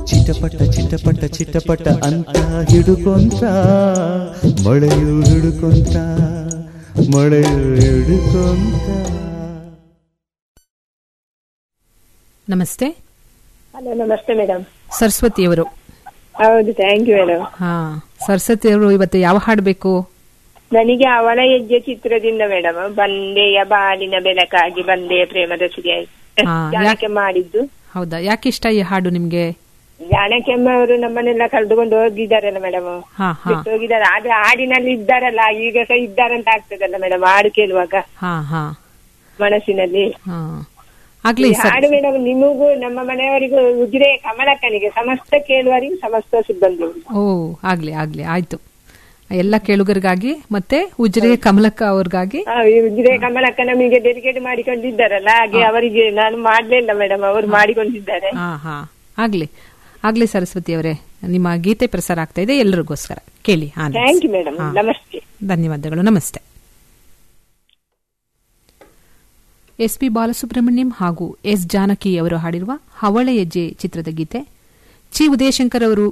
ಚಿಟಪಟ ಚಿಟಪಟ ಚಿಟಪಟ ಅಂತ ಹಿಡುಕೊಂತ ಮಳೆಯು ಹಿಡುಕೊಂತ ಮಳೆಯು ಹಿಡುಕೊಂತ ನಮಸ್ತೆ ಹಲೋ ನಮಸ್ತೆ ಮೇಡಮ್ ಸರಸ್ವತಿಯವರು ಹೌದು ಥ್ಯಾಂಕ್ ಯು ಮೇಡಮ್ ಹಾ ಸರಸ್ವತಿಯವರು ಇವತ್ತು ಯಾವ ಹಾಡು ಬೇಕು ನನಗೆ ಅವಳ ಹೆಜ್ಜೆ ಚಿತ್ರದಿಂದ ಮೇಡಮ್ ಬಂದೆಯ ಬಾಳಿನ ಬೆಳಕಾಗಿ ಬಂದೆಯ ಪ್ರೇಮದ ಸಿರಿಯಾಗಿ ಹಾ, ಜಾನಕ್ಕೆ ಮಾಡಿದ್ದು ಹೌದಾ ಯಾಕೆ ಇಷ್ಟ ಈ ಹಾಡು ನಿಮ್ಗೆ ಜಾನಕೆಮ್ಮ ಅವರು ನಮ್ಮನ್ನೆಲ್ಲ ಕಳೆದುಕೊಂಡು ಹೋಗಿದ್ದಾರಲ್ಲ ಮೇಡಮ್ ಹಾ ಹಾ ಬಿಟ್ಟು ಹೋಗಿದ್ದಾರೆ ಆದ್ರೆ ಹಾಡಿನಲ್ಲಿ ಇದ್ದಾರಲ್ಲ ಈಗ ಸಹ ಇದ್ದಾರಂತ ಆಗ್ತದಲ್ಲ ಮೇಡಮ್ ಹಾಡು ಕೇಳುವಾಗ ಹಾ ಹಾ ಮನಸ್ಸಿನಲ್ಲಿ ಹಾ ಆಗ್ಲಿ ಈ ಸರ್ ಹಾಡು ಮೇಡಮ್ ನಿಮಗೂ ನಮ್ಮ ಮನೆಯವರಿಗೂ ಉಜಿರೆ ಕಮಲಕ್ಕನಿಗೆ ಸಮಸ್ತ ಕೇಳುವರಿಗೂ ಸಮಸ್ತ ಸಿಬ್ಬಂದಿ ಓ ಆಗ್ಲಿ ಆಗ್ಲಿ ಆಯ್ತು ಎಲ್ಲ ಕೇಳುಗರಿಗಾಗಿ ಮತ್ತೆ ಉಜಿರೆ ಕಮಲಕ್ಕ ಅವ್ರಿಗಾಗಿ ಆ, ಈ ಉಜಿರೆ ಕಮಲಕ್ಕ ನಮಗೆ ಡೆಲಿಗೇಟ್ ಮಾಡಿಕೊಂಡಿದ್ದಾರಲ್ಲ ಹಾಗೆ ಅವರಿಗೆ ನಾನು ಮಾಡ್ಲಿಲ್ಲ ಮೇಡಮ್ ಅವರು ಮಾಡಿಕೊಂಡಿದ್ದಾರೆ ಹಾ ಹಾ ಆಗ್ಲಿ ಆಗ್ಲಿ ಸರಸ್ವತಿ ಅವರೇ ನಿಮ್ಮ ಗೀತೆ ಪ್ರಸಾರ ಆಗ್ತಾ ಇದೆ ಎಲ್ಲರಿಗೋಸ್ಕರ ಕೇಳಿ ಆನಂದಿಸಿ. ಥ್ಯಾಂಕ್ ಯು ಮೇಡಮ್ ಹಾ. ನಮಸ್ತೆ ಧನ್ಯವಾದಗಳು ನಮಸ್ತೆ ಎಸ್ ಪಿ ಬಾಲಸುಬ್ರಹ್ಮಣ್ಯಂ ಹಾಗೂ ಎಸ್ ಜಾನಕಿ ಅವರು ಹಾಡಿರುವ ಹವಳ ಹೆಜ್ಜೆ ಚಿತ್ರದ ಗೀತೆ ಚಿ ಉದಯಶಂಕರ್ ಅವರು